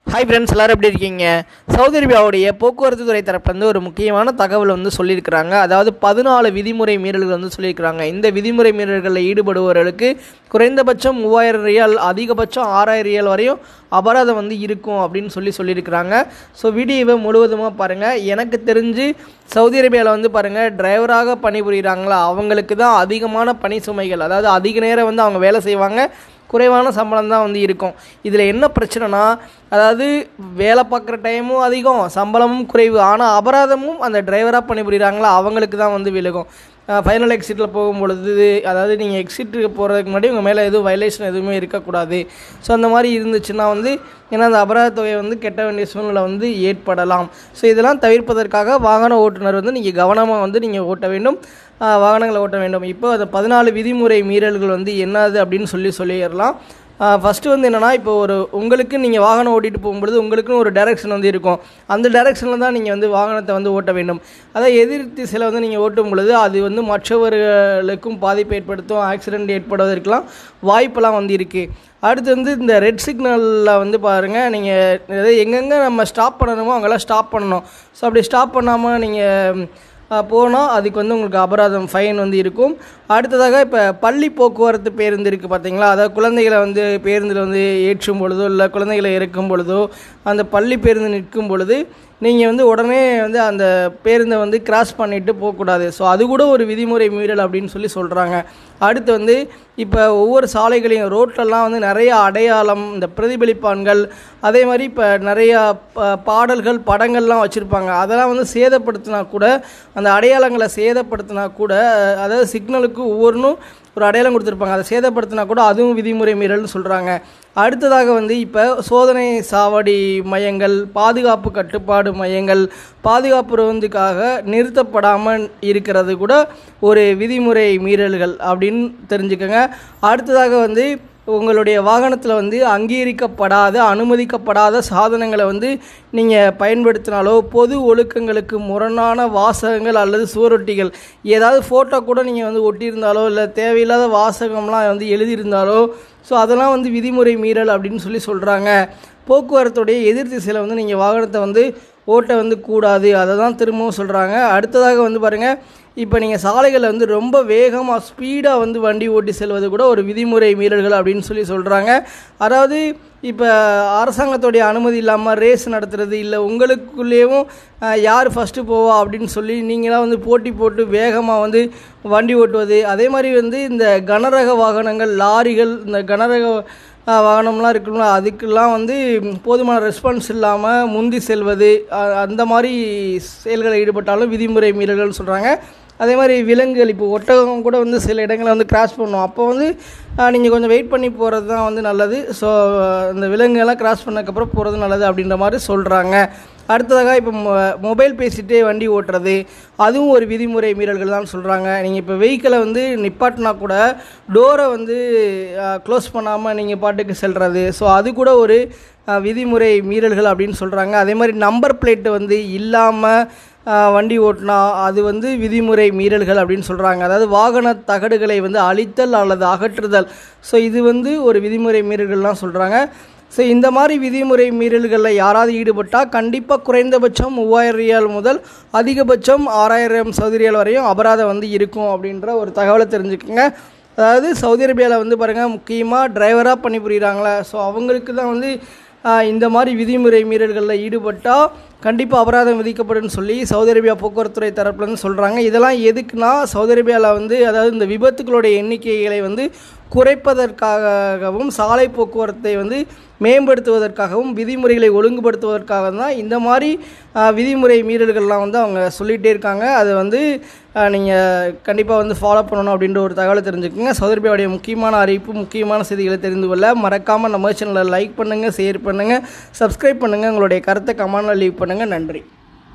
hi friends எல்லாரும் எப்படி இருக்கீங்க சவுதி அரேபியாவுடைய போக்குவரத்து துறை தரப்புலேருந்து ஒரு முக்கியமான தகவல் வந்து சொல்லியிருக்கிறாங்க அதாவது பதினாலு விதிமுறை மீறல்கள் வந்து சொல்லியிருக்கிறாங்க இந்த விதிமுறை மீறல்களில் ஈடுபடுபவர்களுக்கு குறைந்தபட்சம் மூவாயிரம் ரியால் அதிகபட்சம் ஆறாயிரம் ரியால் வரையும் அபராதம் வந்து இருக்கும் அப்படின்னு சொல்லி சொல்லியிருக்கிறாங்க ஸோ வீடியோவை முழுவதுமாக பாருங்கள் எனக்கு தெரிஞ்சு சவுதி அரேபியாவில் வந்து பாருங்கள் டிரைவராக பணிபுரிகிறாங்களா அவங்களுக்கு தான் அதிகமான பணி சுமைகள் அதாவது அதிக நேரம் வந்து அவங்க வேலை செய்வாங்க குறைவான சம்பளம் தான் வந்து இருக்கும் இதில் என்ன பிரச்சனைனா அதாவது வேலை பார்க்குற டைமும் அதிகம் சம்பளமும் குறைவு ஆனால் அபராதமும் அந்த டிரைவராக பணிபுரிகிறாங்களா அவங்களுக்கு தான் வந்து விலகும் ஃபைனல் எக்ஸிட்டில் போகும்பொழுது அதாவது நீங்கள் எக்ஸிட்டுக்கு போகிறதுக்கு முன்னாடி உங்கள் மேலே எதுவும் வயலேஷன் எதுவுமே இருக்கக்கூடாது ஸோ அந்த மாதிரி இருந்துச்சுன்னா வந்து ஏன்னா அந்த அபராத தொகையை வந்து கெட்ட வேண்டிய சூழ்நிலை வந்து ஏற்படலாம் ஸோ இதெல்லாம் தவிர்ப்பதற்காக வாகன ஓட்டுநர் வந்து நீங்கள் கவனமாக வந்து நீங்கள் ஓட்ட வேண்டும் ஆஹ் வாகனங்களை ஓட்ட வேண்டும் இப்போ அந்த பதினாலு விதிமுறை மீறல்கள் வந்து என்னது அப்படின்னு சொல்லி சொல்லிடலாம் ஃபஸ்ட்டு வந்து என்னென்னா இப்போ ஒரு உங்களுக்கு நீங்கள் வாகனம் ஓட்டிகிட்டு போகும்பொழுது உங்களுக்குன்னு ஒரு டைரக்ஷன் வந்து இருக்கும் அந்த டைரக்ஷனில் தான் நீங்கள் வந்து வாகனத்தை வந்து ஓட்ட வேண்டும் அதாவது எதிர் திசையில் வந்து நீங்கள் ஓட்டும் பொழுது அது வந்து மற்றவர்களுக்கும் பாதிப்பு ஏற்படுத்தும் ஆக்சிடெண்ட் ஏற்படுவதற்கெல்லாம் வாய்ப்பெல்லாம் வந்து இருக்குது அடுத்து வந்து இந்த ரெட் சிக்னலில் வந்து பாருங்கள் நீங்கள் அதாவது எங்கெங்கே நம்ம ஸ்டாப் பண்ணணுமோ அங்கெல்லாம் ஸ்டாப் பண்ணணும் ஸோ அப்படி ஸ்டாப் பண்ணாமல் நீங்கள் போனால் அதுக்கு வந்து உங்களுக்கு அபராதம் ஃபைன் வந்து இருக்கும் அடுத்ததாக இப்போ பள்ளி போக்குவரத்து பேருந்து இருக்குது பார்த்தீங்களா அதாவது குழந்தைகளை வந்து பேருந்தில் வந்து ஏற்றும் பொழுதோ இல்லை குழந்தைகளை இறக்கும் பொழுதோ அந்த பள்ளி பேருந்து நிற்கும் பொழுது நீங்கள் வந்து உடனே வந்து அந்த பேருந்தை வந்து கிராஸ் பண்ணிவிட்டு போகக்கூடாது ஸோ அது கூட ஒரு விதிமுறை மீறல் அப்படின்னு சொல்லி சொல்கிறாங்க அடுத்து வந்து இப்போ ஒவ்வொரு சாலைகளையும் ரோட்லலாம் வந்து நிறைய அடையாளம் இந்த பிரதிபலிப்பான்கள் அதே மாதிரி இப்போ நிறையா ப- பாடல்கள் படங்கள்லாம் வச்சுருப்பாங்க அதெல்லாம் வந்து சேதப்படுத்தினா கூட அந்த அடையாளங்களை சேதப்படுத்தினா கூட அதாவது சிக்னலுக்கு ஒவ்வொன்றும் ஒரு அடையாளம் கொடுத்துருப்பாங்க அதை சேதப்படுத்தினா கூட அதுவும் விதிமுறை மீறல்னு சொல்கிறாங்க அடுத்ததாக வந்து இப்போ சோதனை சாவடி மையங்கள் பாதுகாப்பு கட்டுப்பாடு மையங்கள் பாதுகாப்பு ரோந்துக்காக நிறுத்தப்படாமல் இருக்கிறது கூட ஒரு விதிமுறை மீறல்கள் அப்படின்னு தெரிஞ்சுக்கோங்க அடுத்ததாக வந்து உங்களுடைய வாகனத்தில் வந்து அங்கீகரிக்கப்படாத அனுமதிக்கப்படாத சாதனங்களை வந்து நீங்கள் பயன்படுத்தினாலோ பொது ஒழுக்கங்களுக்கு முரணான வாசகங்கள் அல்லது சுவரொட்டிகள் ஏதாவது ஃபோட்டோ கூட நீங்கள் வந்து ஒட்டியிருந்தாலோ இல்லை தேவையில்லாத வாசகம்லாம் வந்து எழுதியிருந்தாலோ ஸோ அதெல்லாம் வந்து விதிமுறை மீறல் அப்படின்னு சொல்லி சொல்கிறாங்க போக்குவரத்துடைய எதிர் திசையில் வந்து நீங்கள் வாகனத்தை வந்து ஓட்ட வந்து கூடாது அதை தான் திரும்பவும் சொல்கிறாங்க அடுத்ததாக வந்து பாருங்கள் இப்போ நீங்கள் சாலைகளில் வந்து ரொம்ப வேகமாக ஸ்பீடாக வந்து வண்டி ஓட்டி செல்வது கூட ஒரு விதிமுறை மீறல்கள் அப்படின்னு சொல்லி சொல்கிறாங்க அதாவது இப்போ அரசாங்கத்துடைய அனுமதி இல்லாமல் ரேஸ் நடத்துறது இல்லை உங்களுக்குள்ளேயும் அஹ், யார் ஃபஸ்ட்டு போவா அப்படின்னு சொல்லி நீங்களாம் வந்து போட்டி போட்டு வேகமாக வந்து வண்டி ஓட்டுவது அதே மாதிரி வந்து இந்த கனரக வாகனங்கள் லாரிகள் இந்த கனரக அஹ், வாகனம்லாம் இருக்குல்ல அதுக்கெல்லாம் வந்து போதுமான ரெஸ்பான்ஸ் இல்லாமல் முந்தி செல்வது அ- அந்த மாதிரி செயல்களில் ஈடுபட்டாலும் விதிமுறை மீறல்கள்னு சொல்கிறாங்க அதே மாதிரி விலங்குகள் இப்போ ஒட்டகம் கூட வந்து சில இடங்களில் வந்து கிராஸ் பண்ணும் அப்போ வந்து நீங்கள் கொஞ்சம் வெயிட் பண்ணி போகிறது தான் வந்து நல்லது ஸோ இந்த விலங்குகள்லாம் கிராஸ் பண்ணதுக்கப்புறம் போகிறது நல்லது அப்படின்ற மாதிரி சொல்கிறாங்க அடுத்ததாக இப்போ மொ- மொபைல் பேசிகிட்டே வண்டி ஓட்டுறது அதுவும் ஒரு விதிமுறை மீறல்கள் தான் சொல்கிறாங்க நீங்கள் இப்போ வெஹிக்கிளை வந்து நிப்பாட்டினா கூட டோரை வந்து க்ளோஸ் பண்ணாமல் நீங்கள் பாட்டுக்கு செல்றது ஸோ அது கூட ஒரு அஹ், விதிமுறை மீறல்கள் அப்படின்னு சொல்கிறாங்க அதே மாதிரி நம்பர் பிளேட்டு வந்து இல்லாமல் வண்டி ஓட்டினா அது வந்து விதிமுறை மீறல்கள் அப்படின்னு சொல்கிறாங்க அதாவது வாகன தகடுகளை வந்து அழித்தல் அல்லது அகற்றுதல் ஸோ இது வந்து ஒரு விதிமுறை மீறல்கள்லாம் சொல்கிறாங்க ஸோ இந்த மாதிரி விதிமுறை மீறல்களில் யாராவது ஈடுபட்டால் கண்டிப்பாக குறைந்தபட்சம் மூவாயிரம் ரியால் முதல் அதிகபட்சம் ஆறாயிரம் சவுதி ரியால் வரையும் அபராதம் வந்து இருக்கும் அப்படின்ற ஒரு தகவலை தெரிஞ்சுக்கோங்க அதாவது சவுதி அரேபியாவில் வந்து பாருங்கள் முக்கியமாக டிரைவராக பணிபுரிகிறாங்களே ஸோ அவங்களுக்கு தான் வந்து ஆஹ், இந்த மாதிரி விதிமுறை மீறல்களில் ஈடுபட்டால் கண்டிப்பாக அபராதம் விதிக்கப்படும்னு சொல்லி சவுதி அரேபியா போக்குவரத்துறை தரப்புலேருந்து சொல்கிறாங்க இதெல்லாம் எதுக்குன்னா சவுதி அரேபியாவில் வந்து அதாவது இந்த விபத்துக்களுடைய எண்ணிக்கைகளை வந்து குறைப்பதற்காகவும் சாலை போக்குவரத்தை வந்து மேம்படுத்துவதற்காகவும் விதிமுறைகளை ஒழுங்குபடுத்துவதற்காக தான் இந்த மாதிரி ஆஹ், விதிமுறை மீறல்கள்லாம் வந்து அவங்க சொல்லிகிட்டே இருக்காங்க அதை வந்து நீங்கள் கண்டிப்பாக வந்து ஃபாலோ பண்ணணும் அப்படின்ற ஒரு தகவலை தெரிஞ்சுக்கோங்க சவுதி அரேபியாவுடைய முக்கியமான அறிவிப்பு முக்கியமான செய்திகளை தெரிந்து கொள்ள மறக்காமல் நம்ம சேனலை லைக் பண்ணுங்கள் ஷேர் பண்ணுங்கள் சப்ஸ்கிரைப் பண்ணுங்கள் உங்களுடைய கருத்தை கமெண்டில் லீவ் பண்ணுங்கள் நன்றி